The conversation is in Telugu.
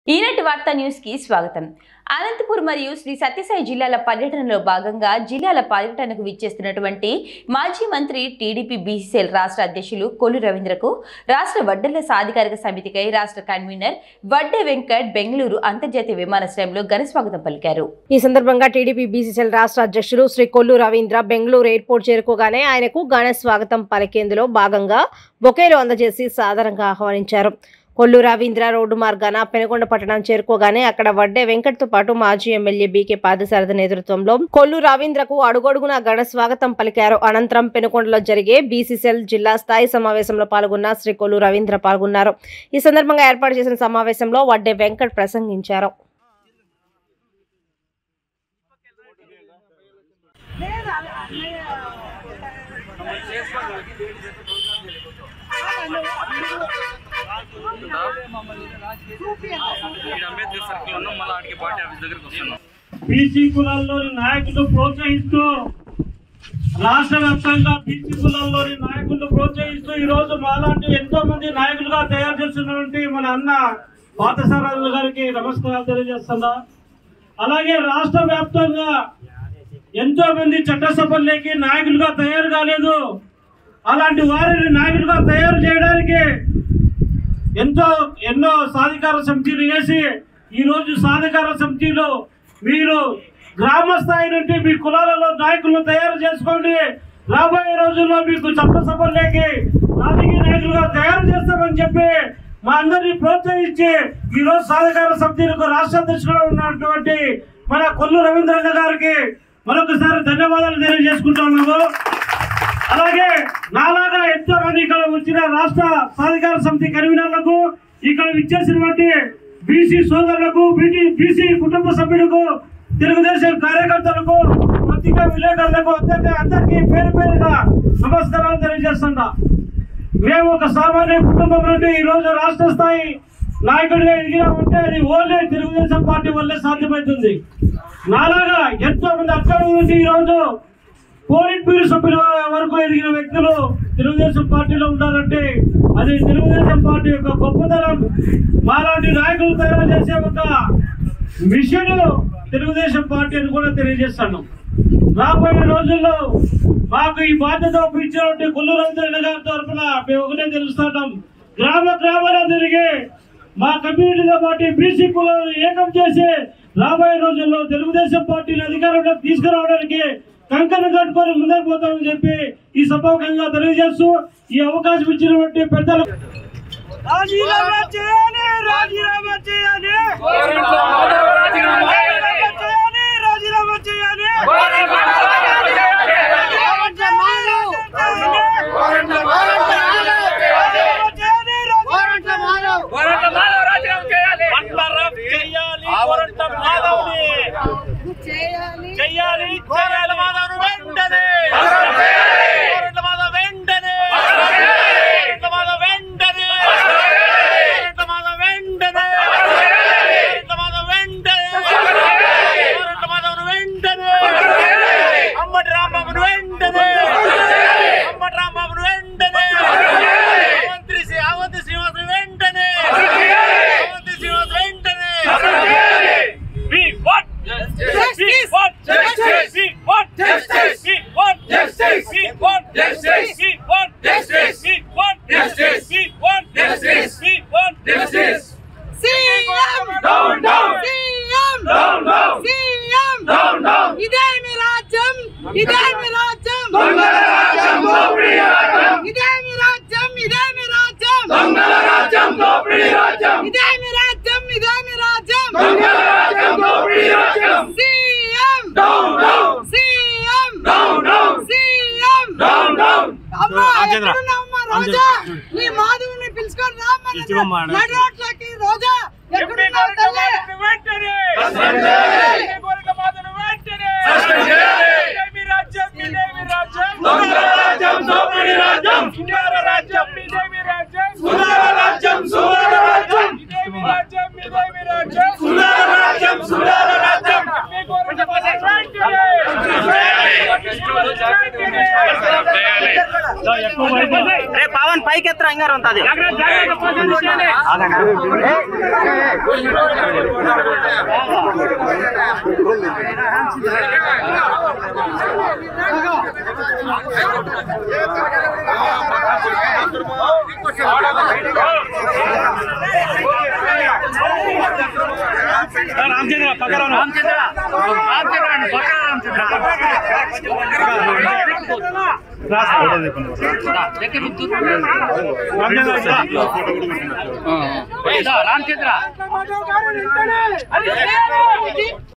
ఈనాటి వార్తా న్యూస్ కి స్వాగతం అనంతపూర్ మరియు శ్రీ సత్యసాయి జిల్లాల పర్యటనలో భాగంగా జిల్లాల పర్యటనకు విచ్చేస్తున్నటువంటి మాజీ మంత్రి టీడీపీ బీసీసీఎల్ రాష్ట్ర అధ్యక్షులు కొల్లు రవీంద్రకు రాష్ట్ర వడ్డెల సాధికారిక సమితికై రాష్ట్ర కన్వీనర్ వడ్డే వెంకట్ బెంగళూరు అంతర్జాతీయ విమానాశ్రయంలో ఘన స్వాగతం పలికారు ఈ సందర్భంగా టీడీపీ బీసీసీఎల్ రాష్ట్ర అధ్యక్షులు శ్రీ కొల్లు రవీంద్ర బెంగళూరు ఎయిర్పోర్ట్ చేరుకోగానే ఆయనకు ఘన స్వాగతం పలికేందులో భాగంగా బొకేలు అందజేసి సాదరంగా ఆహ్వానించారు కొల్లు రవీంద్ర రోడ్డు మార్గాన పెనుకొండ పట్టణం చేరుకోగానే అక్కడ వడ్డే వెంకట్తో పాటు మాజీ ఎమ్మెల్యే బీకే పాదసారథి నేతృత్వంలో కొల్లు రవీంద్రకు అడుగడుగున ఘన స్వాగతం పలికారు అనంతరం పెనుకొండలో జరిగే బీసీసీఎల్ జిల్లా స్థాయి సమావేశంలో పాల్గొన్న శ్రీ కొల్లు రవీంద్ర పాల్గొన్నారు ఈ సందర్భంగా ఏర్పాటు చేసిన సమావేశంలో వడ్డే వెంకట్ ప్రసంగించారు ఇక్కడ అంబేద్కర్ సర్కిల్ ఉన్నాం మళ్ళీ ఆడికి పార్టీ ఆఫీస్ దగ్గరికి వస్తున్నాం బీసీ కులాల్లోని నాయకులు ప్రోత్సహిస్తూ రాష్ట్ర వ్యాప్తంగా బీసీ కులాల్లోని నాయకులను ప్రోత్సహిస్తూ ఈ రోజు మాలాంటి ఎంతో మంది నాయకులుగా తయారు చేస్తున్నటువంటి మన అన్న పాతసారాజు గారికి నమస్కారాలు తెలియజేస్తున్నా అలాగే రాష్ట్ర వ్యాప్తంగా ఎంతో మంది చట్టసభల్లోకి నాయకులుగా తయారు కాలేదు అలాంటి వారిని నాయకులుగా తయారు చేయడానికి ఎంతో ఎన్నో సాధికార సమితిలు వేసి ఈ రోజు సాధికార సమితిలో మీరు గ్రామ స్థాయి నుండి మీ కులాలలో నాయకులను తయారు చేసుకోండి రాబోయే రోజుల్లో మీకు చట్టసభల్లోకి రాజకీయ నాయకులుగా తయారు చేస్తామని చెప్పి మా అందరినీ ప్రోత్సహించి ఈ రోజు సాధికార సమితిలకు రాష్ట్ర అధ్యక్షులుగా ఉన్నటువంటి మన కొల్లు రవీంద్రన్న గారికి మరొకసారి ధన్యవాదాలు తెలియజేసుకుంటున్నాము అలాగే నాలాగా ఎంతో మంది ఇక్కడ వచ్చిన రాష్ట్ర సాధికార సమితి కన్వీనర్లకు ఇక్కడ విచ్చేసినటువంటి బీసీ సోదరులకు బీటీ బీసీ కుటుంబ సభ్యులకు తెలుగుదేశం కార్యకర్తలకు పత్రికా విలేకరులకు అందరికీ అందరికీ పేరు పేరుగా నమస్కారాలు తెలియజేస్తున్నా మేము ఒక సామాన్య కుటుంబం నుండి ఈ రోజు రాష్ట్ర స్థాయి నాయకుడిగా ఎదిగినామంటే అది ఓన్లీ తెలుగుదేశం పార్టీ వల్లే సాధ్యమవుతుంది నాలాగా ఎంతో మంది అక్కడ నుండి ఈ రోజు పోలిట్ బ్యూరో సభ్యుల వరకు ఎదిగిన వ్యక్తులు తెలుగుదేశం పార్టీలో ఉన్నారంటే అది తెలుగుదేశం పార్టీ యొక్క గొప్పతనం మాలాంటి నాయకులు తయారు చేసే ఒక మిషన్ తెలుగుదేశం పార్టీ అని కూడా తెలియజేస్తాను రాబోయే రోజుల్లో మాకు ఈ బాధ్యత ఒప్పించినటువంటి కొల్లు రవీంద్రన్న గారి తరఫున మేము ఒకటే తెలుస్తున్నాం గ్రామ గ్రామాల తిరిగి మా కమ్యూనిటీతో పాటు బీసీ కులాలను ఏకం చేసి రాబోయే రోజుల్లో తెలుగుదేశం పార్టీని అధికారంలోకి తీసుకురావడానికి కంకణ కట్టుకొని ముందుకు పోతామని చెప్పి ఈ సభాముఖంగా తెలియజేస్తూ ఈ అవకాశం ఇచ్చినటువంటి పెద్దలు రాజీనామా చేయాలి రాజీనామా చేయాలి రాజీనామా చేయాలి రాజీనామా చేయాలి చేయాలి చేయాలి మాధవ్ వెంటనే కోరంట్ల మాధవ్ వెంటనే కోరంట్ల మాధవ్ వెంటనే కోరంట్ల మాధవ్ వెంటనే కోరంట్ల మాధవ్ వెంటనే కోరంట్ల మాధవ్ వెంటనే అమ్మటి రాంబాబును వెంటనే అమ్మటి రాంబాబును వెంటనే అవంతి శ్రీ అవంతి శ్రీనివాసు వెంటనే అవంతి శ్రీనివాసు వెంటనే We want justice. We want justice. We want justice. We want justice. We want justice. We want justice. We want justice. We want justice. We want justice. CM Down, down. CM Down, down. CM Down, down. ఇదే మీ రాజ్యం ఇదే మీ రాజ్యం దొంగల రాజ్యం, దోపిడీ రాజ్యం. ఇదే మీ రాజ్యం ఇదే మీ రాజ్యం దొంగల రాజ్యం, దోపిడీ రాజ్యం. ఇదే మీ రాజ్యం ఇదే మీ రాజ్యం దొంగల రాజ్యం, దోపిడీ రాజ్యం. CM Down, down. CM Down, down. CM Down, down. అమ్మా ఎక్కడున్నావమ్మా రోజా నీ మాధవుని పిలుచుకొని రామ్మా నడి రోడ్లకి రోజా ఎక్కడున్నావు తల్లి వెంటనే సస్పెండ్ చేయాలి. గోరిక మాతను వెంటనే సస్పెండ్ చేయాలి. ఇదేమి రాజ్యం ఇదేమి రాజ్యం దొంగల రాజ్యం దోపిడీ రాజ్యం సుందర రాజ్యం ఇదేమి రాజ్యం సుందర రాజ్యం సుందర రాజ్యం ఇదేమి రాజ్యం ఇదేమి రాజ్యం సుందర రాజ్యం సుందర రాజ్యం మీ గోరిక మాతను వెంటనే సస్పెండ్ చేయాలి. రే పవన్ పైకి ఎత్తరా అంగారు ఉంటుంది రామచంద్ర పక్కన రామచంద్ర రామచంద్ర పక్కన రామచంద్ర మాధవ్ గారు నింటనే.